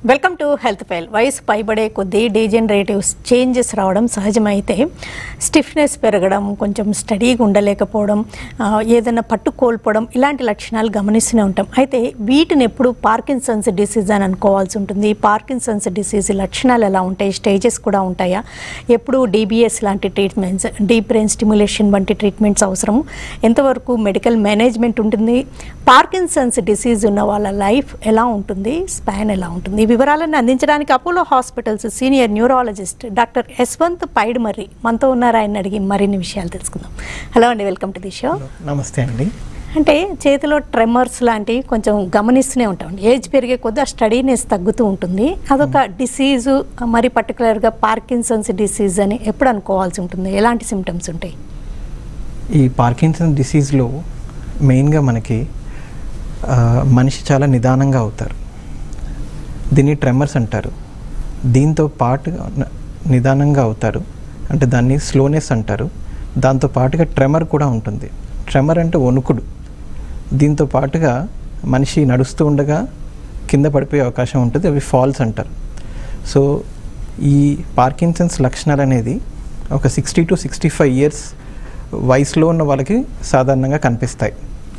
Welcome to health file వయసు పైబడే కొద్దీ డీజనరేటివ్స్ changes రావడం సహజమైతే స్టిఫ్నెస్ పెరగడం కొంచెం స్టడీగా ఉండలేకపోవడం ఆ, ఏదైనా పట్టు కోల్పోవడం ఇలాంటి లక్షణాలు గమనిస్తూనే ఉంటాం అయితే వీటిని ఎప్పుడు పార్కిన్సన్స్ డిసీజ్ అని అనుకోవాల్సి ఉంటుంది పార్కిన్సన్స్ డిసీజ్ లక్షణాలు ఎలా ఉంటాయి స్టేజెస్ కూడా ఉంటాయా ఎప్పుడు డీబీఎస్ లాంటి ట్రీట్మెంట్స్ డీప్ బ్రెయిన్ స్టిమ్యులేషన్ వంటి ట్రీట్మెంట్స్ అవసరం ఎంతవరకు మెడికల్ మేనేజ్మెంట్ ఉంటుంది పార్కిన్సన్స్ డిసీజ్ ఉన్న వాళ్ళ లైఫ్ ఎలా ఉంటుంది స్పాన్ ఎలా ఉంటుంది ఈ వివరాలను అందించడానికి Apollo hospitals senior neurologist doctor Yashwant Paidmarri మనతో ఉన్నారు ఆయన అడిగి మరిన్ని విషయాలు తెలుసుకుందాం హలో అండి వెల్కమ్ టు ది షో నమస్తే అండి అంటే చేతిలో ట్రెమర్స్ లాంటివి కొంచెం గమనిస్తూనే ఉంటాం ఏజ్ పెరిగే కొద్దీ ఆ స్టడీనెస్ తగ్గుతూ ఉంటుంది అదొక డిసీజు మరి పర్టికులర్గా పార్కిన్సన్స్ డిసీజ్ అని ఎప్పుడు అనుకోవాల్సి ఉంటుంది ఎలాంటి సిమ్టమ్స్ ఉంటాయి ఈ పార్కిన్సన్ డిసీజ్లో మెయిన్గా మనకి ఆ, మనిషి చాలా నిదానంగా అవుతారు దీన్ని ట్రెమర్స్ అంటారు దీంతో పాటుగా న- నిదానంగా అవుతారు అంటే దాన్ని స్లోనెస్ అంటారు దాంతో పాటుగా ట్రెమర్ కూడా ఉంటుంది ట్రెమర్ అంటే వణుకుడు దీంతో పాటుగా మనిషి నడుస్తూ ఉండగా కింద పడిపోయే అవకాశం ఉంటుంది అవి ఫాల్స్ అంటారు సో ఈ పార్కిన్సన్స్ లక్షణాలు అనేది ఒక sixty two sixty five years వయసులో ఉన్న వాళ్ళకి సాధారణంగా కనిపిస్తాయి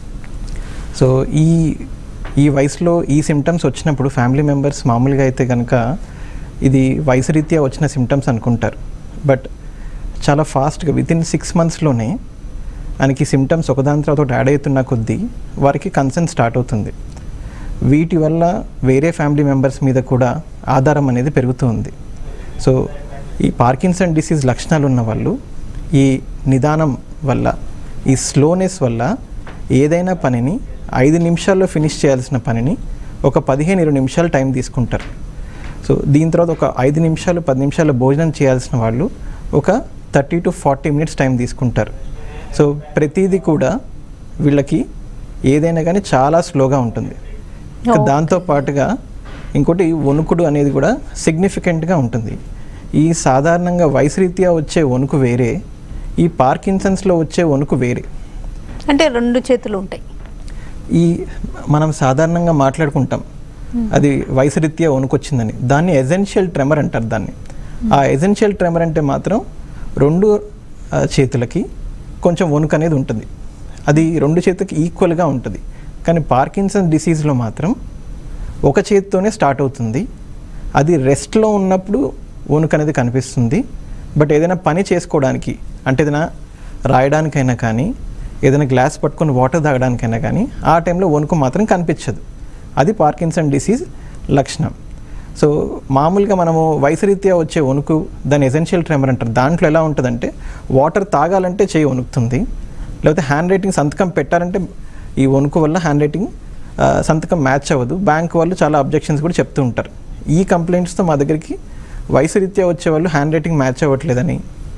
సో ఈ ఈ వయసులో ఈ సిమ్టమ్స్ వచ్చినప్పుడు ఫ్యామిలీ మెంబర్స్ మామూలుగా అయితే కనుక ఇది వయసు రీత్యా వచ్చిన సిమ్టమ్స్ అనుకుంటారు బట్ చాలా ఫాస్ట్గా విత్ ఇన్ సిక్స్ మంత్స్లోనే మనకి సిమ్టమ్స్ ఒకదాని తర్వాత ఒకటి యాడ్ అవుతున్న కొద్దీ వారికి కన్సర్న్ స్టార్ట్ అవుతుంది వీటి వల్ల వేరే ఫ్యామిలీ మెంబర్స్ మీద కూడా ఆధారం అనేది పెరుగుతుంది సో ఈ పార్కిన్సన్ డిసీజ్ లక్షణాలు ఉన్న వాళ్ళు ఈ నిదానం వల్ల ఈ స్లోనెస్ వల్ల ఏదైనా పనిని ఐదు నిమిషాల్లో ఫినిష్ చేయాల్సిన పనిని ఒక పదిహేను ఇరవై నిమిషాలు టైం తీసుకుంటారు సో దీని తర్వాత ఒక ఐదు నిమిషాలు పది నిమిషాలు భోజనం చేయాల్సిన వాళ్ళు ఒక thirty to forty minutes time తీసుకుంటారు సో ప్రతిదీ కూడా వీళ్ళకి ఏదైనా కానీ చాలా స్లోగా ఉంటుంది ఇంకా Okay. దాంతో పాటుగా ఇంకోటి వణుకుడు అనేది కూడా సిగ్నిఫికెంట్గా ఉంటుంది ఈ సాధారణంగా వయసు రీత్యా వచ్చే వణుకు వేరే ఈ పార్కిన్సన్స్లో వచ్చే వణుకు వేరే అంటే రెండు చేతులు ఉంటాయి ఈ మనం సాధారణంగా మాట్లాడుకుంటాం అది వయసు రీత్యా వణుకొచ్చిందని దాన్ని ఎసెన్షియల్ ట్రెమర్ అంటారు దాన్ని ఆ ఎసెన్షియల్ ట్రెమర్ అంటే మాత్రం రెండు ఆ, చేతులకి కొంచెం వణుకు అనేది ఉంటుంది అది రెండు చేతులకి ఈక్వల్గా ఉంటుంది కానీ పార్కిన్సన్ డిసీజ్లో మాత్రం ఒక చేతితోనే స్టార్ట్ అవుతుంది అది రెస్ట్లో ఉన్నప్పుడు వణుకు అనేది కనిపిస్తుంది బట్ ఏదైనా పని చేసుకోవడానికి అంటే ఏదైనా రాయడానికైనా కానీ ఏదైనా గ్లాస్ పట్టుకొని వాటర్ తాగడానికైనా కానీ ఆ టైంలో వణుకు మాత్రం కనిపించదు అది పార్కిన్సన్ డిసీజ్ లక్షణం సో మామూలుగా మనము వయసు రీత్యా వచ్చే వణుకు దాని ఎసెన్షియల్ ట్రెమర్ అంటారు దాంట్లో ఎలా ఉంటుందంటే వాటర్ తాగాలంటే చేయి వణుకుతుంది లేకపోతే హ్యాండ్ రైటింగ్ సంతకం పెట్టాలంటే ఈ వణుకు వల్ల హ్యాండ్ రైటింగ్ ఆ, సంతకం మ్యాచ్ అవ్వదు బ్యాంక్ వాళ్ళు చాలా అబ్జెక్షన్స్ కూడా చెప్తూ ఉంటారు ఈ కంప్లైంట్స్తో మా దగ్గరికి వయసు రీత్యా వచ్చే వాళ్ళు హ్యాండ్ రైటింగ్ మ్యాచ్ అవ్వట్లేదని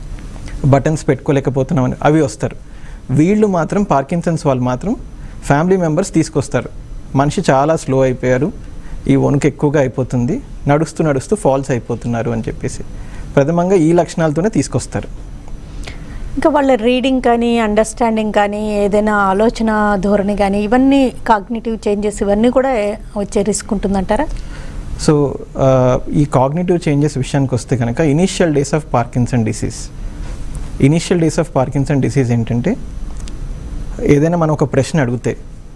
బటన్స్ పెట్టుకోలేకపోతున్నామని అవి వస్తారు వీళ్ళు మాత్రం పార్కిన్సన్స్ వాళ్ళు మాత్రం ఫ్యామిలీ మెంబర్స్ తీసుకొస్తారు మనిషి చాలా స్లో అయిపోయారు ఈ వణుకు ఎక్కువగా అయిపోతుంది నడుస్తూ నడుస్తూ ఫాల్స్ అయిపోతున్నారు అని చెప్పేసి ప్రథమంగా ఈ లక్షణాలతోనే తీసుకొస్తారు ఇంకా వాళ్ళ రీడింగ్ కానీ అండర్స్టాండింగ్ కానీ ఏదైనా ఆలోచన ధోరణి కానీ ఇవన్నీ కాగ్నిటివ్ చేంజెస్ ఇవన్నీ కూడా వచ్చే రిస్క్ ఉంటుందంటారా సో ఆ, ఈ కాగ్నిటివ్ చేంజెస్ విషయానికి వస్తే కనుక initial days of Parkinson disease initial days of Parkinson disease ఏంటంటే ఏదైనా మనం ఒక ప్రశ్న అడిగితే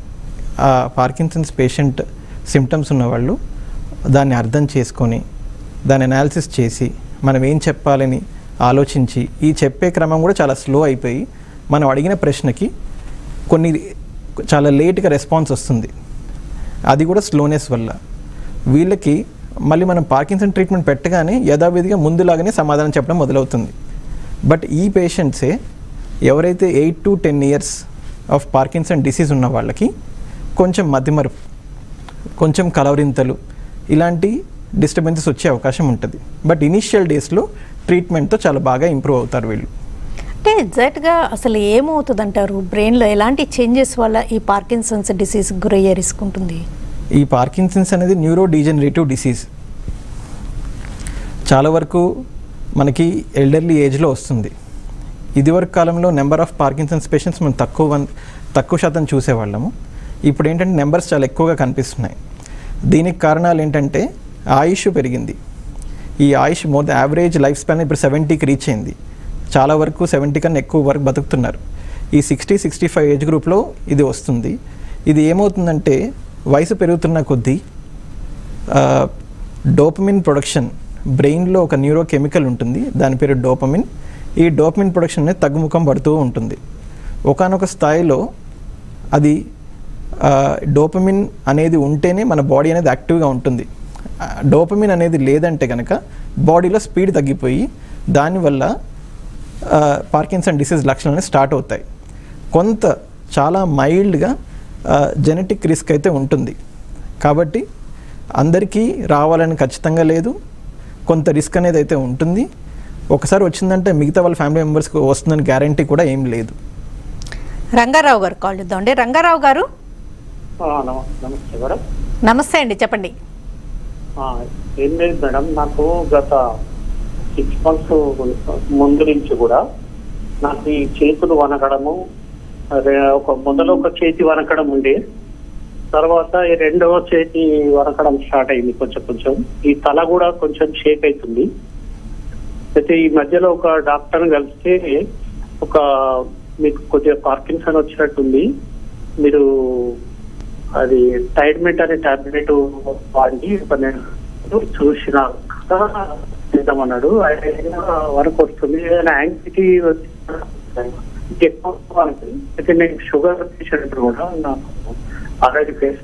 ఆ పార్కిన్సన్స్ పేషెంట్ సిమ్టమ్స్ ఉన్నవాళ్ళు దాన్ని అర్థం చేసుకొని దాన్ని అనాలిసిస్ చేసి మనం ఏం చెప్పాలని ఆలోచించి ఈ చెప్పే క్రమం కూడా చాలా స్లో అయిపోయి మనం అడిగిన ప్రశ్నకి కొన్ని చాలా లేట్గా రెస్పాన్స్ వస్తుంది అది కూడా స్లోనెస్ వల్ల వీళ్ళకి మళ్ళీ మనం పార్కిన్సన్ ట్రీట్మెంట్ పెట్టగానే యథావిధిగా ముందులాగానే సమాధానం చెప్పడం మొదలవుతుంది బట్ ఈ పేషెంట్సే ఎవరైతే eight to ten years of Parkinson disease ఉన్న వాళ్ళకి కొంచెం మతిమరుపు కొంచెం కలవరింతలు ఇలాంటి డిస్టర్బెన్సెస్ వచ్చే అవకాశం ఉంటుంది బట్ ఇనీషియల్ డేస్లో ట్రీట్మెంట్తో చాలా బాగా ఇంప్రూవ్ అవుతారు వీళ్ళు అంటే ఎగ్జాక్ట్గా అసలు ఏమవుతుంది అంటారు బ్రెయిన్లో ఎలాంటి చేంజెస్ వల్ల ఈ పార్కిన్సన్స్ డిసీజ్ గురయ్యే రిస్క్ ఉంటుంది ఈ పార్కిన్సన్స్ అనేది న్యూరో డీజనరేటివ్ డిసీజ్ చాలా వరకు మనకి ఎల్డర్లీ ఏజ్లో వస్తుంది ఇదివరకు కాలంలో నెంబర్ ఆఫ్ పార్కిన్సన్స్ పేషెంట్స్ మనం తక్కువ వన్- తక్కువ శాతం చూసేవాళ్ళము ఇప్పుడు ఏంటంటే నెంబర్స్ చాలా ఎక్కువగా కనిపిస్తున్నాయి దీనికి కారణాలు ఏంటంటే ఆయుష్ పెరిగింది ఈ ఆయుష్ more the average life span ఇప్పుడు సెవెంటీకి రీచ్ అయింది చాలా వరకు సెవెంటీ కన్నా ఎక్కువ వరకు బతుకుతున్నారు ఈ సిక్స్టీ సిక్స్టీ ఫైవ్ ఏజ్ గ్రూప్లో ఇది వస్తుంది ఇది ఏమవుతుందంటే వయసు పెరుగుతున్న కొద్దీ డోపమిన్ ప్రొడక్షన్ బ్రెయిన్లో ఒక న్యూరో కెమికల్ ఉంటుంది దాని పేరు డోపమిన్ ఈ డోపమిన్ ప్రొడక్షన్ అనేది తగ్గుముఖం పడుతూ ఉంటుంది ఒకానొక స్థాయిలో అది డోపమిన్ అనేది ఉంటేనే మన బాడీ అనేది యాక్టివ్గా ఉంటుంది డోపమిన్ అనేది లేదంటే కనుక బాడీలో స్పీడ్ తగ్గిపోయి దానివల్ల పార్కిన్సన్ డిసీజ్ లక్షణాలు స్టార్ట్ అవుతాయి కొంత చాలా మైల్డ్గా జెనెటిక్ రిస్క్ అయితే ఉంటుంది కాబట్టి అందరికీ రావాలని ఖచ్చితంగా లేదు కొంత రిస్క్ అనేది అయితే ఉంటుంది ఒకసారి వచ్చిందంటే మిగతా వాళ్ళ ఫ్యామిలీ మెంబర్స్కి వస్తుందని గ్యారంటీ కూడా ఏం లేదు రంగారావు గారు కాల్ చేద్దామండి రంగారావు గారు ఆ, నమ- నమస్తే మేడం నమస్తే అండి చెప్పండి ఆ, ఏం లేదు మేడం నాకు గత సిక్స్ మంత్స్ ముందు నుంచి కూడా నాకు ఈ చేతులు వనకడము అదే ఒక మొదలు ఒక చేతి వనకడం ఉండే తర్వాత ఈ రెండవ చేతి వనకడం స్టార్ట్ అయింది కొంచెం కొంచెం ఈ తల కూడా కొంచెం షేక్ అవుతుంది అయితే ఈ మధ్యలో ఒక డాక్టర్ కలిస్తే ఒక మీకు కొద్దిగా పార్కిన్సన్ వచ్చినట్టుంది మీరు అది టైడ్మెంట్ అనే టాబ్లెట్ వాడి ఒక నేను చూసిన చేద్దామన్నాడు ఆయన వరకు వస్తుంది ఏదైనా యాంగ్జైటీ ఎక్కువ వాళ్ళకి. అయితే నేను షుగర్ పేషెంట్ కూడా నాకు ఆల్రెడీ ఫేస్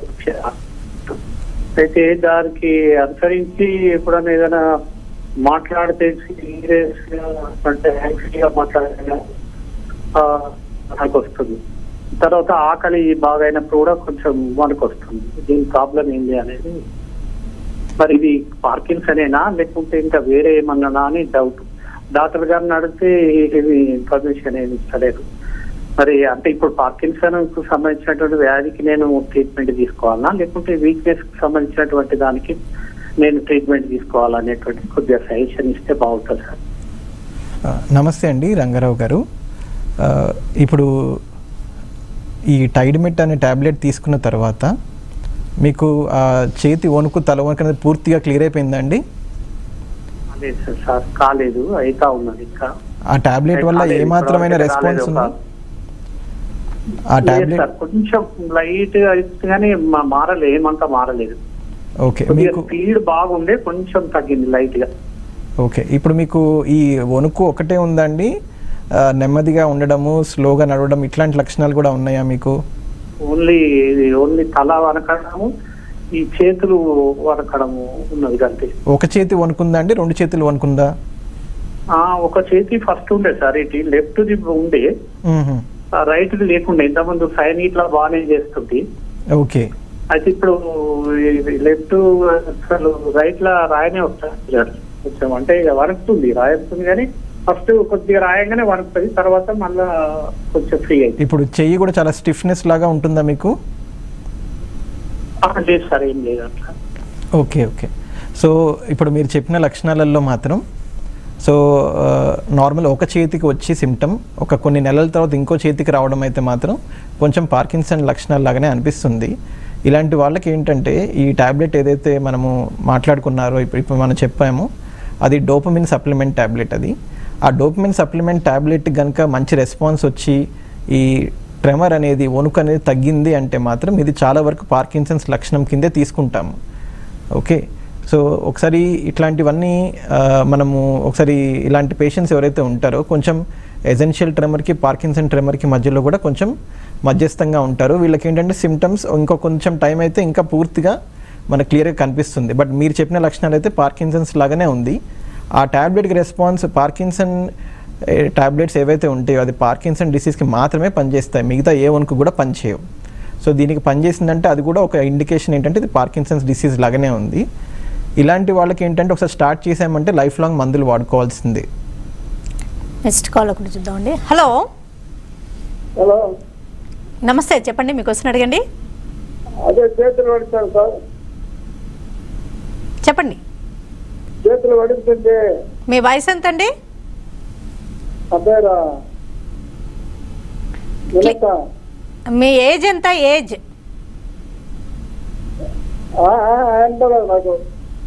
అయితే దానికి అనుసరించి ఎప్పుడైనా ఏదైనా మాట్లాడితే సీరియస్ గా అంటే యాంగ్జైటీగా మాట్లాడినా ఆ, నాకు వస్తుంది తర్వాత ఆకలి బాగా అయినప్పుడు కూడా కొంచెం మనకు వస్తుంది దీని ప్రాబ్లం ఏంటి అనేది మరి ఇది పార్కిన్స్ అనేనా లేకుంటే ఇంకా వేరే ఏమన్నా అని డౌట్ డాక్టర్ గారిని అడిగితే ఇది ఇన్ఫర్మేషన్ ఏమి ఇస్తలేదు మరి అంటే ఇప్పుడు పార్కిన్సన్ కు సంబంధించినటువంటి వ్యాధికి నేను ట్రీట్మెంట్ తీసుకోవాలా లేకుంటే వీక్నెస్ కు సంబంధించినటువంటి దానికి నేను ట్రీట్మెంట్ తీసుకోవాలనేటువంటి కొద్దిగా సజెషన్ ఇస్తే బాగుంటుంది సార్ ఆ, నమస్తే అండి రంగారావు గారు ఆ, ఇప్పుడు ఈ టైడ్మెట్ అనే ట్యాబ్లెట్ తీసుకున్న తర్వాత మీకు ఆ చేతి వణుకు తల వణుకు అనేది పూర్తిగా క్లియర్ అయిపోయిందండి లేదు సార్ సార్ కాలేదు అయితా ఉన్నది ఇంకా ఆ ట్యాబ్లెట్ వల్ల కాలేదు, ఏమాత్రమైన ఇప్పటివరకు రెస్పాన్స్ రాలేదు, ఉందా ఒక- ఆ లేదు ట్యాబ్లెట్ సార్ కొంచెం లైట్ కానీ మా- మారలేదు ఏమంతా మారలేదు ఓకే కొద్దిగా మీకు స్పీడ్ బాగుండే కొంచెం తగ్గింది లైట్ గా ఓకే ఇప్పుడు మీకు ఈ వణుకు ఒకటే ఉందండి ఆ, నెమ్మదిగా ఉండడము స్లోగా నడవడం ఇట్లాంటి లక్షణాలు కూడా ఉన్నాయా మీకు ఓన్లీ ఓన్లీ తల వనకడము ఈ చేతులు వనకడము ఉన్నది అంతే ఒక చేతి వణుకుందా అండి రెండు చేతులు వణుకుందా ఆ ఒక చేతి ఫస్ట్ ఉండే సార్ ఇటు లెఫ్ట్ ది ఉండే మ్మ్హ. రైట్ ది లేకుండే ఇంతకుముందు సైన్ ఇట్లా బాగానే చేస్తుంది ఓకే అయితే ఇప్పుడు లెఫ్ట్ అసలు రైట్ లా రాయనే వస్తుంది సార్. కొంచెం అంటే ఇక వణుకుతుంది రాయస్తుంది కానీ ఫస్ట్ కొద్దిగా రాయంగానే వణుకుతుంది తర్వాత మళ్ళా కొంచెం ఫ్రీ అయింది ఇప్పుడు చెయ్యి కూడా చాలా స్టిఫ్నెస్ లాగా ఉంటుందా మీకు లేదు సార్ ఏం లేదు అట్లా ఓకే ఓకే సో ఇప్పుడు మీరు చెప్పిన లక్షణాలలో మాత్రం సో నార్మల్ ఒక చేతికి వచ్చి సిమ్టమ్ ఒక కొన్ని నెలల తర్వాత ఇంకో చేతికి రావడం అయితే మాత్రం కొంచెం పార్కిన్సన్ లక్షణాలు లాగానే అనిపిస్తుంది ఇలాంటి వాళ్ళకి ఏంటంటే ఈ ట్యాబ్లెట్ ఏదైతే మనము మాట్లాడుకున్నారో ఇప్పుడు ఇప్పుడు మనం చెప్పామో అది డోపమిన్ సప్లిమెంట్ ట్యాబ్లెట్ అది ఆ డోపమిన్ సప్లిమెంట్ ట్యాబ్లెట్ కనుక మంచి రెస్పాన్స్ వచ్చి ఈ ట్రెమర్ అనేది వణుకు అనేది తగ్గింది అంటే మాత్రం ఇది చాలా వరకు పార్కిన్సన్స్ లక్షణం కిందే తీసుకుంటాము ఓకే సో ఒకసారి ఇట్లాంటివన్నీ ఆ, మనము ఒకసారి ఇలాంటి పేషెంట్స్ ఎవరైతే ఉంటారో కొంచెం ఎసెన్షియల్ ట్రెమర్కి పార్కిన్సన్ ట్రెమర్కి మధ్యలో కూడా కొంచెం మధ్యస్థంగా ఉంటారు వీళ్ళకి ఏంటంటే సిమ్టమ్స్ ఇంకో కొంచెం టైం అయితే ఇంకా పూర్తిగా మనకు క్లియర్గా కనిపిస్తుంది బట్ మీరు చెప్పిన లక్షణాలు అయితే పార్కిన్సన్స్ లాగానే ఉంది ఆ ట్యాబ్లెట్కి రెస్పాన్స్ పార్కిన్సన్ ట్యాబ్లెట్స్ ఏవైతే ఉంటాయో అది పార్కిన్సన్ డిసీజ్కి మాత్రమే పనిచేస్తాయి మిగతా ఏ వన్కు కూడా పనిచేయవు సో దీనికి పనిచేసిందంటే అది కూడా ఒక ఇండికేషన్ ఏంటంటే ఇది పార్కిన్సన్స్ డిసీజ్ లాగానే ఉంది ఇలాంటి వాళ్ళకి ఏంటంటే ఒకసారి స్టార్ట్ చేసామంటే లైఫ్ లాంగ్ మందులు వాడుకోవాల్సిందే నెక్స్ట్ కాల్ ఒకటి చూద్దామండి హలో హలో నమస్తే చెప్పండి మీకు క్వశ్చన్ అడగండి అదే చేతులు పడతాను సార్ చెప్పండి చేతులు పడుతుంటే మీ వయసు ఎంత అండి అబ్బాయిరా వినత మీ ఏజ్ ఎంత ఏజ్ అంటారు నాకు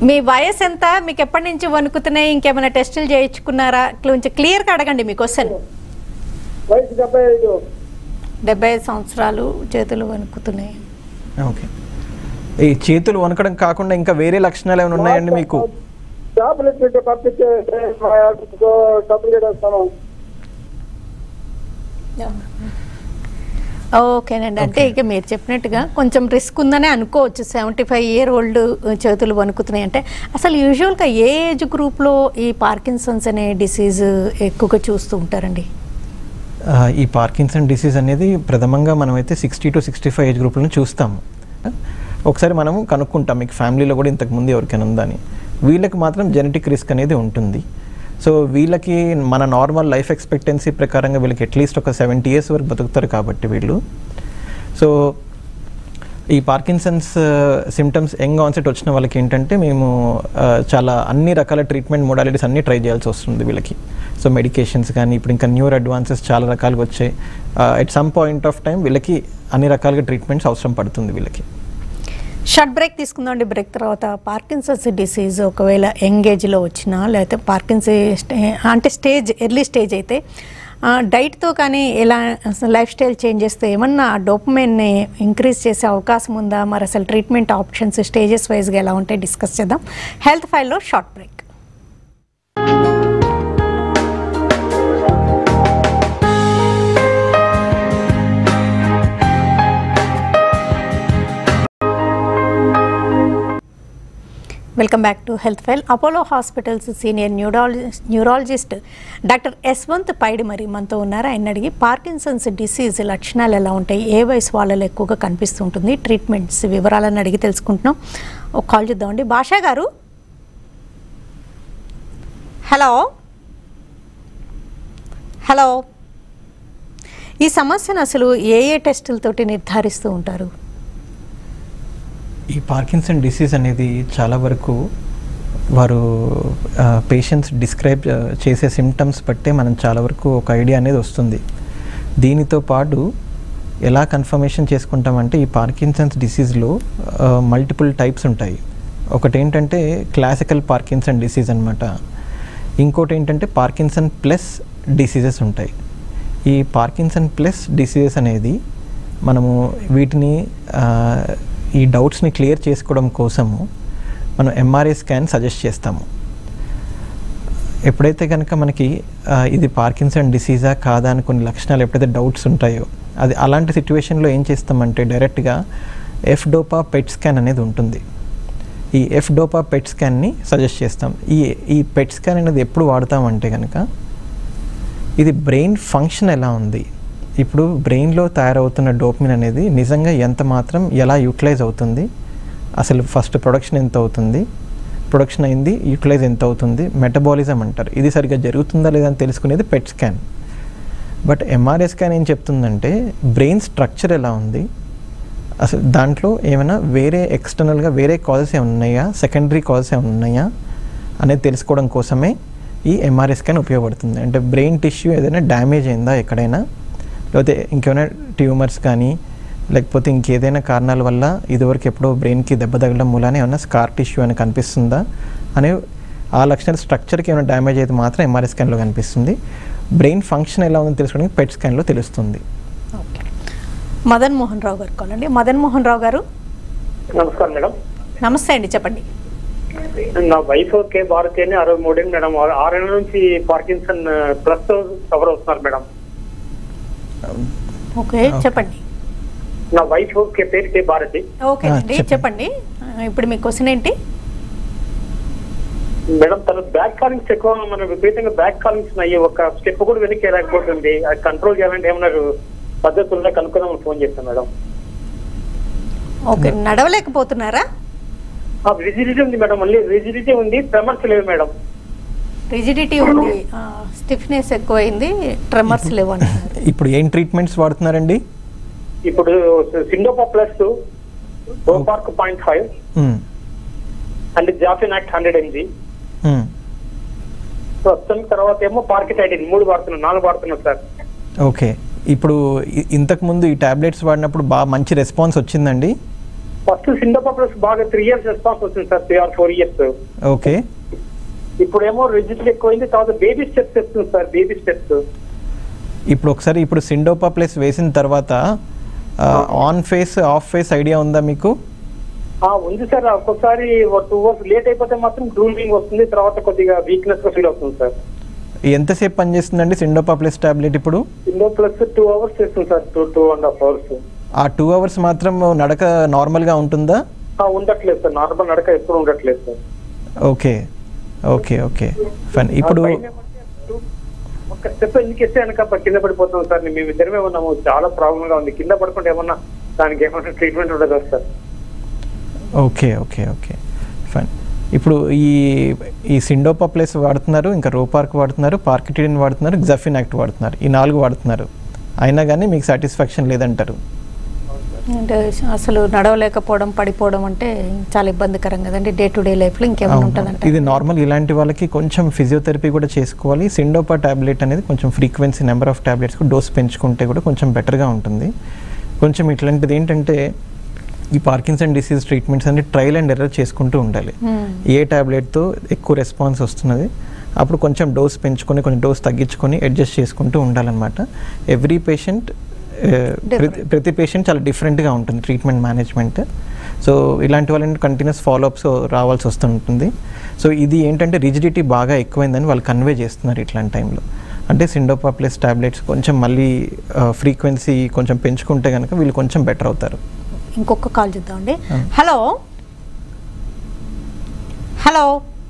మీ వయసు ఎంత మీకు ఎప్పటి నుంచి వణుకుతున్నాయి ఇంకేమైనా టెస్టులు చేయించుకున్నారా కొంచెం క్లియర్గా అడగండి మీ క్వశ్చన్ వయసు డెబ్బై ఐదు డెబ్బై ఐదు సంవత్సరాలు చేతులు వణుకుతున్నాయి ఓకే ఈ చేతులు వణకడం కాకుండా ఇంకా వేరే లక్షణాలు ఏమైనా ఉన్నాయండి మీకు టాబ్లెట్ ఇట్లా పంపించే మా ఆఫీస్కో డబ్బులు చేస్తాను ఓకేనండి అంటే ఇక మీరు చెప్పినట్టుగా కొంచెం రిస్క్ ఉందనే అనుకోవచ్చు సెవెంటీ ఫైవ్ ఇయర్ ఓల్డ్ చేతులు వణుకుతున్నాయి అంటే అసలు యూజువల్గా ఏ ఏజ్ గ్రూప్లో ఈ పార్కిన్సన్స్ అనే డిసీజ్ ఎక్కువగా చూస్తూ ఉంటారండి ఆ, ఈ పార్కిన్సన్ డిసీజ్ అనేది ప్రథమంగా మనమైతే sixty two sixty five age గ్రూప్లను చూస్తాము ఒకసారి మనము కనుక్కుంటాం మీకు ఫ్యామిలీలో కూడా ఇంతకు ముందు ఎవరికైనా ఉందని వీళ్ళకి మాత్రం జెనెటిక్ రిస్క్ అనేది ఉంటుంది సో వీళ్ళకి మన నార్మల్ లైఫ్ ఎక్స్పెక్టెన్సీ ప్రకారంగా వీళ్ళకి అట్లీస్ట్ ఒక సెవెంటీ ఇయర్స్ వరకు బతుకుతారు కాబట్టి వీళ్ళు సో ఈ పార్కిన్సన్స్ సిమ్టమ్స్ యంగ్ ఆన్సెట్ వచ్చిన వాళ్ళకి ఏంటంటే మేము ఆ, చాలా అన్ని రకాల ట్రీట్మెంట్ మోడాలిటీస్ అన్నీ ట్రై చేయాల్సి వస్తుంది వీళ్ళకి సో మెడికేషన్స్ కానీ ఇప్పుడు ఇంకా న్యూర్ అడ్వాన్సెస్ చాలా రకాలుగా వచ్చాయి at some point of time వీళ్ళకి అన్ని రకాలుగా ట్రీట్మెంట్స్ అవసరం పడుతుంది వీళ్ళకి షార్ట్ బ్రేక్ తీసుకుందామండి బ్రేక్ తర్వాత పార్కిన్సన్స్ డిసీజ్ ఒకవేళ యంగ్ ఏజ్లో వచ్చినా లేకపోతే పార్కిన్సీ అంటే స్టేజ్ ఎర్లీ స్టేజ్ అయితే ఆ, డైట్తో కానీ ఎలా లైఫ్ స్టైల్ చేంజ్ చేస్తే ఏమన్నా డోపమైన్ని ఇంక్రీజ్ చేసే అవకాశం ఉందా మరి అసలు ట్రీట్మెంట్ ఆప్షన్స్ స్టేజెస్ వైజ్గా ఎలా ఉంటాయి డిస్కస్ చేద్దాం హెల్త్ ఫైల్లో short break welcome back to health file Apollo hospitals senior neurologist neurologist doctor Yashwant Paidi మరి మనతో ఉన్నారు ఆయన అడిగి పార్కిన్సన్స్ డిసీజ్ లక్షణాలు ఎలా ఉంటాయి ఏ వయసు వాళ్ళలో ఎక్కువగా కనిపిస్తుంటుంది ట్రీట్మెంట్స్ వివరాలను అడిగి తెలుసుకుంటున్నాం ఒక కాల్ చూద్దామండి భాషా గారు హలో హలో ఈ సమస్యను అసలు ఏ ఏ టెస్టులతోటి నిర్ధారిస్తూ ఉంటారు ఈ పార్కిన్సన్ డిసీజ్ అనేది చాలా వరకు వారు పేషెంట్స్ డిస్క్రైబ్ చేసే సిమ్టమ్స్ బట్టే మనం చాలా వరకు ఒక ఐడియా అనేది వస్తుంది దీనితో పాటు ఎలా కన్ఫర్మేషన్ చేసుకుంటామంటే ఈ పార్కిన్సన్స్ డిసీజ్లో మల్టిపుల్ టైప్స్ ఉంటాయి ఒకటి ఏంటంటే క్లాసికల్ పార్కిన్సన్ డిసీజ్ అనమాట ఇంకోటి ఏంటంటే పార్కిన్సన్ ప్లస్ డిసీజెస్ ఉంటాయి ఈ పార్కిన్సన్ ప్లస్ డిసీజెస్ అనేది మనము వీటిని ఆ, ఈ డౌట్స్ని క్లియర్ చేసుకోవడం కోసము మనం ఎంఆర్ఐ స్కాన్ సజెస్ట్ చేస్తాము ఎప్పుడైతే కనుక మనకి ఆ, ఇది పార్కిన్సన్ డిసీజా కాదా అని కొన్ని లక్షణాలు ఎప్పుడైతే డౌట్స్ ఉంటాయో అది అలాంటి సిచ్యువేషన్లో ఏం చేస్తామంటే డైరెక్ట్గా ఎఫ్ డోపా పెట్ స్కాన్ అనేది ఉంటుంది ఈ ఎఫ్ డోపా పెట్ స్కాన్ని సజెస్ట్ చేస్తాం ఈ ఈ పెట్ స్కాన్ అనేది ఎప్పుడు వాడతామంటే కనుక ఇది బ్రెయిన్ ఫంక్షన్ ఎలా ఉంది ఇప్పుడు బ్రెయిన్లో తయారవుతున్న డోపమిన్ అనేది నిజంగా ఎంత మాత్రం ఎలా యూటిలైజ్ అవుతుంది అసలు ఫస్ట్ ప్రొడక్షన్ ఎంత అవుతుంది ప్రొడక్షన్ అయింది యూటిలైజ్ ఎంత అవుతుంది మెటబాలిజం అంటారు ఇది సరిగ్గా జరుగుతుందా లేదా అని తెలుసుకునేది PET scan but MRI scan ఏం చెప్తుందంటే బ్రెయిన్ స్ట్రక్చర్ ఎలా ఉంది అసలు దాంట్లో ఏమైనా వేరే ఎక్స్టర్నల్గా వేరే కాజెస్ ఏమైనా ఉన్నాయా సెకండరీ కాజెస్ ఏమైనా ఉన్నాయా అనేది తెలుసుకోవడం కోసమే ఈ ఎంఆర్ఐ స్కాన్ ఉపయోగపడుతుంది అంటే బ్రెయిన్ టిష్యూ ఏదైనా డ్యామేజ్ అయిందా ఎక్కడైనా లేకపోతే ఇంకేమైనా ట్యూమర్స్ కానీ లేకపోతే ఇంకేదైనా కారణాల వల్ల ఇదివరకు ఎప్పుడో బ్రెయిన్కి దెబ్బ తగలడం మూలానే ఏమైనా స్కార్ టిష్యూ అని కనిపిస్తుందా అనే ఆ లక్షణాలు స్ట్రక్చర్కి ఏమైనా డ్యామేజ్ అయితే మాత్రం ఎంఆర్ఐ స్కాన్లో కనిపిస్తుంది బ్రెయిన్ ఫంక్షన్ ఎలా ఉందో తెలుసుకోవడానికి పెట్ స్కాన్లో తెలుస్తుంది ఓకే మదన్ మోహన్ రావు గారు కాల్ అండి మదన్ మోహన్ రావు గారు నమస్కారం మేడం నమస్తే అండి చెప్పండి నా వైఫ్ కే భారతి అని అరవై మూడేళ్ళు మేడం ఆరేళ్ళ నుంచి పార్కిన్సన్ ప్లస్ సఫర్ అవుతున్నారు మేడం ఓకే చెప్పండి నా వైఫ్ కే పేరు కే భారతి ఓకే ఆ, అండి చెప్పండి. చెప్పండి ఆ, ఇప్పుడు మీ క్వశ్చన్ ఏంటి మేడం తన బ్యాక్ కాలింగ్స్ ఎక్కువ మన విపరీతంగా బ్యాక్ కాలింగ్స్ అయ్యి ఒక స్టెప్ కూడా వెనక్కి వెళ్ళకపోతుంది అది కంట్రోల్ చేయాలంటే ఏమన్నా పద్ధతుల్లో కనుక్కుందామని ఫోన్ చేస్తాను మేడం ఓకే నడవలేకపోతున్నారా రిజిడిటీ ఉంది మేడం మళ్ళీ రిజిడిటీ ఉంది ట్రెమర్స్ లేవు మేడం రిజిడిటీ ఉంది స్టిఫ్నెస్ ఎక్కువైంది ట్రెమర్స్ లేవు అంటున్నారు ఇప్పుడు ఏం ట్రీట్మెంట్స్ వాడుతున్నారండి ఇప్పుడు Syndopa plus park point five hmm. And జాఫిన్ యాక్ట్ హండ్రెడ్ ఎంజీ మ్మ్. ప్రస్తుతం తర్వాత ఏమో పార్కిటైడిన్ మూడు వాడుతున్నాం నాలుగు వాడుతున్నాం సార్ ఓకే ఇప్పుడు ఇ- ఇంతకుముందు ఈ టాబ్లెట్స్ వాడినప్పుడు బాగా మంచి రెస్పాన్స్ వచ్చిందండి ఫస్ట్ సిండోపాప్లస్ బాగా త్రీ ఇయర్స్ రెస్పాన్స్ వచ్చింది sir three or four years okay ఇప్పుడేమో రిజిస్టర్ ఎక్కువైంది తర్వాత బేబీ స్టెప్స్ వస్తుంది సార్ బేబీ స్టెప్స్ ఇప్పుడు ఒకసారి ఇప్పుడు సిండోపా ప్లేస్ వేసిన తర్వాత on phase off phase idea ఉందా మీకు ఉంది సార్ ఒక్కొక్కసారి టూ అవర్స్ లేట్ అయిపోతే మాత్రం డ్రూలింగ్ వస్తుంది తర్వాత కొద్దిగా వీక్నెస్ గా ఫీల్ అవుతుంది సార్ ఎంతసేపు పనిచేస్తుందండి సిండోపా ప్లేస్ టాబ్లెట్ ఇప్పుడు ఇండో ప్లస్ టూ అవర్స్ చేస్తుంది sir two two and half hours ఆ టూ అవర్స్ మాత్రం నడక నార్మల్గా ఉంటుందా ఉండట్లేదు సార్ నార్మల్ నడక ఎప్పుడు ఉండట్లేదు sir okay okay okay fine ఇప్పుడు ఆ భయం ఏమంటే two- ఒక్క స్టెప్ ఎందుకు ఇస్తే వెనక కింద పడిపోతాం సార్ మేము ఇద్దరమే ఉన్నాము చాలా ప్రాబ్లమ్ గా ఉంది కింద పడుకుంటే ఏమన్నా దానికి ఏమన్నా ట్రీట్మెంట్ ఉండదు sir okay okay okay fine ఇప్పుడు ఈ ఈ సిండోపా ప్లేస్ వాడుతున్నారు ఇంకా రోపార్క్ వాడుతున్నారు పార్కిటిడిన్ వాడుతున్నారు గ్జఫిన్ యాక్ట్ వాడుతున్నారు ఈ నాలుగు వాడుతున్నారు అయినా కానీ మీకు సాటిస్ఫాక్షన్ లేదంటారు అంటే అసలు నడవలేకపోవడం పడిపోవడం అంటే చాలా ఇబ్బందికరం కదండి డే టు డే లైఫ్లో ఇంకేమైనా అవును. ఉంటుందంటే ఇది నార్మల్ ఇలాంటి వాళ్ళకి కొంచెం ఫిజియోథెరపీ కూడా చేసుకోవాలి సిండోపా టాబ్లెట్ అనేది కొంచెం frequency number of tablets dose పెంచుకుంటే కూడా కొంచెం బెటర్గా ఉంటుంది కొంచెం ఇట్లాంటిది ఏంటంటే ఈ పార్కిన్సన్ డిసీజ్ ట్రీట్మెంట్స్ అన్ని ట్రయల్ అండ్ ఎర్రర్ చేసుకుంటూ ఉండాలి Hmm. ఏ టాబ్లెట్తో ఎక్కువ రెస్పాన్స్ వస్తున్నది అప్పుడు కొంచెం డోస్ పెంచుకొని కొంచెం డోస్ తగ్గించుకొని అడ్జస్ట్ చేసుకుంటూ ఉండాలన్నమాట ఎవ్రీ పేషెంట్ ప్రతి ప్రతి పేషెంట్ చాలా డిఫరెంట్గా ఉంటుంది ట్రీట్మెంట్ మేనేజ్మెంట్ సో ఇలాంటి వాళ్ళని కంటిన్యూస్ ఫాలోఅప్స్ రావాల్సి వస్తుంటుంది సో ఇది ఏంటంటే రిజిడిటీ బాగా ఎక్కువైందని వాళ్ళు కన్వే చేస్తున్నారు ఇట్లాంటి టైంలో అంటే సిండోపా ప్లస్ టాబ్లెట్స్ కొంచెం మళ్ళీ ఫ్రీక్వెన్సీ కొంచెం పెంచుకుంటే కనుక వీళ్ళు కొంచెం బెటర్ అవుతారు ఇంకొక కాల్ చూద్దామండి ఆ. హలో హలో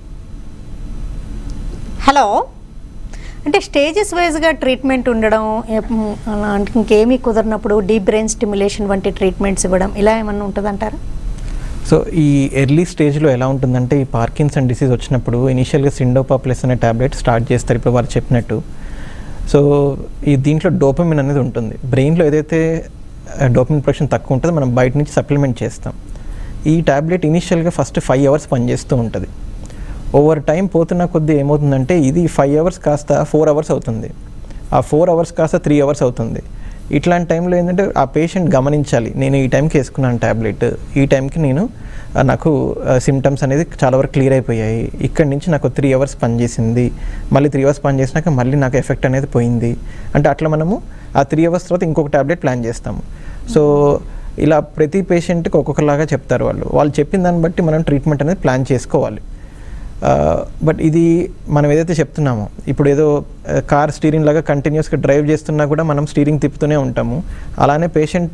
హలో అంటే స్టేజెస్ వైజ్గా ట్రీట్మెంట్ ఉండడం ఎప్- అలా అంటే ఇంకేమీ కుదరినప్పుడు డీప్ బ్రెయిన్ స్టిమ్యులేషన్ వంటి ట్రీట్మెంట్స్ ఇవ్వడం ఇలా ఏమన్నా ఉంటుందంటారా సో ఈ ఎర్లీ స్టేజ్లో ఎలా ఉంటుందంటే ఈ పార్కిన్సన్ డిసీజ్ వచ్చినప్పుడు ఇనిషియల్గా సిండోపా ప్లస్ అనే టాబ్లెట్ స్టార్ట్ చేస్తారు ఇప్పుడు వారు చెప్పినట్టు సో ఈ దీంట్లో డోపమిన్ అనేది ఉంటుంది బ్రెయిన్లో ఏదైతే డోపమిన్ ప్రొడక్షన్ తక్కువ ఉంటుందో మనం బయట నుంచి సప్లిమెంట్ చేస్తాం ఈ టాబ్లెట్ ఇనిషియల్గా ఫస్ట్ ఫైవ్ అవర్స్ పనిచేస్తూ ఉంటుంది ఓవర్ టైం పోతున్న కొద్దీ ఏమవుతుందంటే ఇది ఫైవ్ అవర్స్ కాస్త ఫోర్ అవర్స్ అవుతుంది ఆ ఫోర్ అవర్స్ కాస్త త్రీ అవర్స్ అవుతుంది ఇట్లాంటి టైంలో ఏంటంటే ఆ పేషెంట్ గమనించాలి నేను ఈ టైంకి వేసుకున్నాను ట్యాబ్లెట్ ఈ టైంకి నేను ఆ, నాకు సిమ్టమ్స్ అనేది చాలా వరకు క్లియర్ అయిపోయాయి ఇక్కడి నుంచి నాకు త్రీ అవర్స్ పనిచేసింది మళ్ళీ త్రీ అవర్స్ పని చేసినాక మళ్ళీ నాకు ఎఫెక్ట్ అనేది పోయింది అంటే అట్లా మనము ఆ త్రీ అవర్స్ తర్వాత ఇంకొక ట్యాబ్లెట్ ప్లాన్ చేస్తాము సో ఇలా ప్రతి పేషెంట్కి ఒక్కొక్కలాగా చెప్తారు వాళ్ళు వాళ్ళు చెప్పిన దాన్ని బట్టి మనం ట్రీట్మెంట్ అనేది ప్లాన్ చేసుకోవాలి బట్ ఇది మనం ఏదైతే చెప్తున్నామో ఇప్పుడు ఏదో కార్ స్టీరింగ్ లాగా కంటిన్యూస్గా డ్రైవ్ చేస్తున్నా కూడా మనం స్టీరింగ్ తిప్పుతూనే ఉంటాము అలానే పేషెంట్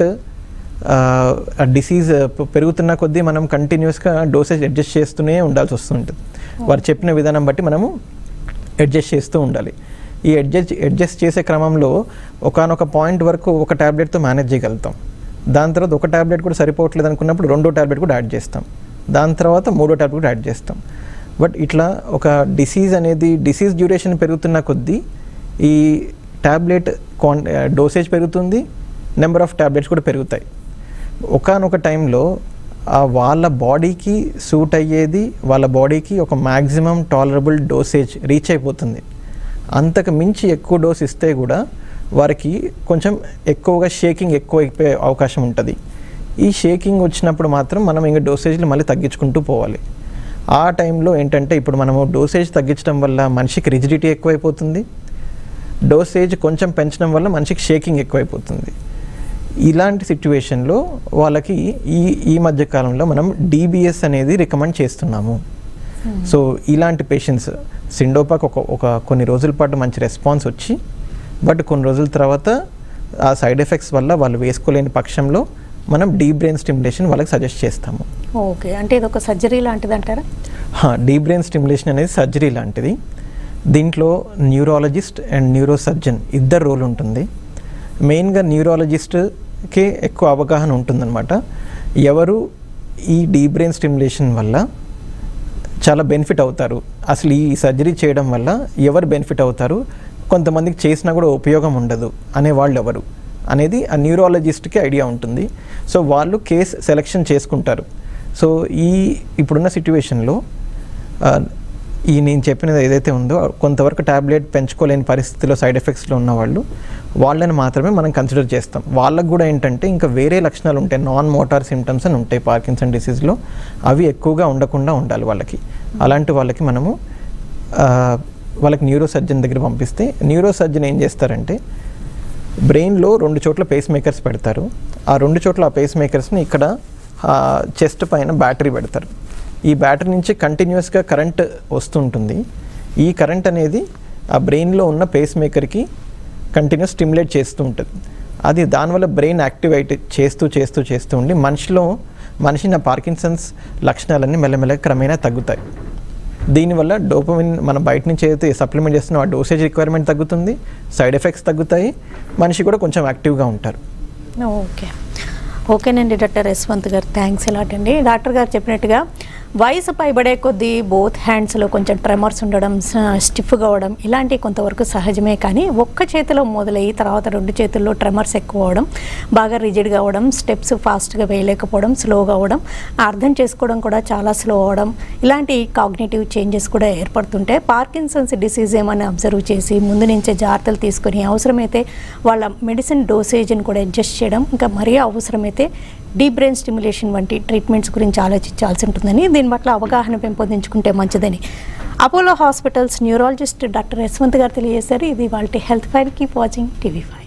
డిసీజ్ పెరుగుతున్న కొద్దీ మనం కంటిన్యూస్గా డోసేజ్ అడ్జస్ట్ చేస్తూనే ఉండాల్సి వస్తుంటుంది వారు చెప్పిన విధానం బట్టి మనము అడ్జస్ట్ చేస్తూ ఉండాలి ఈ అడ్జస్ట్ అడ్జస్ట్ చేసే క్రమంలో ఒకనొక పాయింట్ వరకు ఒక ట్యాబ్లెట్తో మేనేజ్ చేయగలుగుతాం దాని తర్వాత ఒక ట్యాబ్లెట్ కూడా సరిపోవట్లేదు అనుకున్నప్పుడు రెండో ట్యాబ్లెట్ కూడా యాడ్ చేస్తాం దాని తర్వాత మూడో ట్యాబ్లెట్ కూడా యాడ్ చేస్తాం బట్ ఇట్లా ఒక డిసీజ్ అనేది డిసీజ్ డ్యూరేషన్ పెరుగుతున్న కొద్దీ ఈ ట్యాబ్లెట్ క్వాన్ డోసేజ్ పెరుగుతుంది నెంబర్ ఆఫ్ ట్యాబ్లెట్స్ కూడా పెరుగుతాయి ఒకనొక టైంలో ఆ వాళ్ళ బాడీకి సూట్ అయ్యేది వాళ్ళ బాడీకి ఒక మ్యాక్సిమం టాలరబుల్ డోసేజ్ రీచ్ అయిపోతుంది అంతకు మించి ఎక్కువ డోస్ ఇస్తే కూడా వారికి కొంచెం ఎక్కువగా షేకింగ్ ఎక్కువ అయిపోయే అవకాశం ఉంటుంది ఈ షేకింగ్ వచ్చినప్పుడు మాత్రం మనం ఇంకా డోసేజ్లు మళ్ళీ తగ్గించుకుంటూ పోవాలి ఆ టైంలో ఏంటంటే ఇప్పుడు మనము డోసేజ్ తగ్గించడం వల్ల మనిషికి రిజిడిటీ ఎక్కువైపోతుంది డోసేజ్ కొంచెం పెంచడం వల్ల మనిషికి షేకింగ్ ఎక్కువైపోతుంది ఇలాంటి సిచ్యువేషన్లో వాళ్ళకి ఈ ఈ మధ్య కాలంలో మనం డీబీఎస్ అనేది రికమెండ్ చేస్తున్నాము సో ఇలాంటి పేషెంట్స్ సిండోపాక్ ఒక ఒక కొన్ని రోజుల పాటు మంచి రెస్పాన్స్ వచ్చి బట్ కొన్ని రోజుల తర్వాత ఆ సైడ్ ఎఫెక్ట్స్ వల్ల వాళ్ళు వేసుకోలేని పక్షంలో మనం డీప్ బ్రెయిన్ స్టిమ్యులేషన్ వాళ్ళకి సజెస్ట్ చేస్తాము ఓకే అంటే ఇది ఒక సర్జరీ లాంటిది అంటారా డీప్ బ్రెయిన్ స్టిమ్యులేషన్ అనేది సర్జరీ లాంటిది దీంట్లో న్యూరాలజిస్ట్ అండ్ న్యూరో సర్జన్ ఇద్దరు రోల్ ఉంటుంది మెయిన్గా న్యూరాలజిస్ట్కే ఎక్కువ అవగాహన ఉంటుందన్నమాట ఎవరు ఈ డీప్ బ్రెయిన్ స్టిమ్యులేషన్ వల్ల చాలా బెనిఫిట్ అవుతారు అసలు ఈ సర్జరీ చేయడం వల్ల ఎవరు బెనిఫిట్ అవుతారు కొంతమందికి చేసినా కూడా ఉపయోగం ఉండదు అనే వాళ్ళు ఎవరు అనేది ఆ న్యూరాలజిస్ట్కి ఐడియా ఉంటుంది సో వాళ్ళు కేస్ సెలెక్షన్ చేసుకుంటారు సో ఈ ఇప్పుడున్న సిట్యువేషన్లో ఈ నేను చెప్పినది ఏదైతే ఉందో కొంతవరకు ట్యాబ్లెట్ పెంచుకోలేని పరిస్థితిలో సైడ్ ఎఫెక్ట్స్లో ఉన్న వాళ్ళు వాళ్ళని మాత్రమే మనం కన్సిడర్ చేస్తాం వాళ్ళకు కూడా ఏంటంటే ఇంకా వేరే లక్షణాలు ఉంటాయి నాన్ మోటార్ సిమ్టమ్స్ అని ఉంటాయి పార్కిన్సన్ డిసీజ్లో అవి ఎక్కువగా ఉండకుండా ఉండాలి వాళ్ళకి అలాంటి వాళ్ళకి మనము ఆ, వాళ్ళకి న్యూరో సర్జన్ దగ్గర పంపిస్తే న్యూరో సర్జన్ ఏం చేస్తారంటే బ్రెయిన్లో రెండు చోట్ల పేస్ మేకర్స్ పెడతారు ఆ రెండు చోట్ల ఆ పేస్ మేకర్స్ని ఇక్కడ చెస్ట్ పైన బ్యాటరీ పెడతారు ఈ బ్యాటరీ నుంచి కంటిన్యూస్గా కరెంట్ వస్తుంటుంది ఈ కరెంట్ అనేది ఆ బ్రెయిన్లో ఉన్న పేస్ మేకర్కి కంటిన్యూస్ స్టిమ్యులేట్ చేస్తూ ఉంటుంది అది దానివల్ల బ్రెయిన్ యాక్టివేట్ చేస్తూ చేస్తూ చేస్తూ ఉండి మనిషిలో మనిషి నా పార్కిన్సన్స్ లక్షణాలన్నీ మెల్లమెల్లగా క్రమేణా తగ్గుతాయి దీనివల్ల డోపమిన్ మనం బయట నుంచి ఏదైతే సప్లిమెంట్ చేస్తున్నా ఆ డోసేజ్ రిక్వైర్మెంట్ తగ్గుతుంది సైడ్ ఎఫెక్ట్స్ తగ్గుతాయి మనిషి కూడా కొంచెం యాక్టివ్గా ఉంటారు ఓకే ఓకేనండి డాక్టర్ యశ్వంత్ గారు థ్యాంక్స్ ఎలాట్ అండి డాక్టర్ గారు చెప్పినట్టుగా వయసు పైబడే కొద్దీ బోత్ హ్యాండ్స్లో కొంచెం ట్రెమర్స్ ఉండడం స్టిఫ్గా అవడం ఇలాంటివి కొంతవరకు సహజమే కానీ ఒక్క చేతిలో మొదలయ్యి తర్వాత రెండు చేతుల్లో ట్రెమర్స్ ఎక్కువ అవడం బాగా రిజిడ్గా అవ్వడం స్టెప్స్ ఫాస్ట్గా వేయలేకపోవడం స్లోగా అవ్వడం అర్థం చేసుకోవడం కూడా చాలా స్లో అవ్వడం ఇలాంటి కాగ్నేటివ్ చేంజెస్ కూడా ఏర్పడుతుంటే పార్కిన్సన్స్ డిసీజ్ ఏమని అబ్జర్వ్ చేసి ముందు నుంచే జాగ్రత్తలు తీసుకొని అవసరమైతే వాళ్ళ మెడిసిన్ డోసేజ్ని కూడా అడ్జస్ట్ చేయడం ఇంకా మరీ అవసరమైతే డీప్ బ్రెయిన్ స్టిమ్యులేషన్ వంటి ట్రీట్మెంట్స్ గురించి ఆలోచించాల్సి ఉంటుందని దీని పట్ల అవగాహన పెంపొందించుకుంటే మంచిదని Apollo hospitals neurologist doctor Yashwant గారు తెలియజేశారు ఇది వాళ్ళ health file keep watching TV five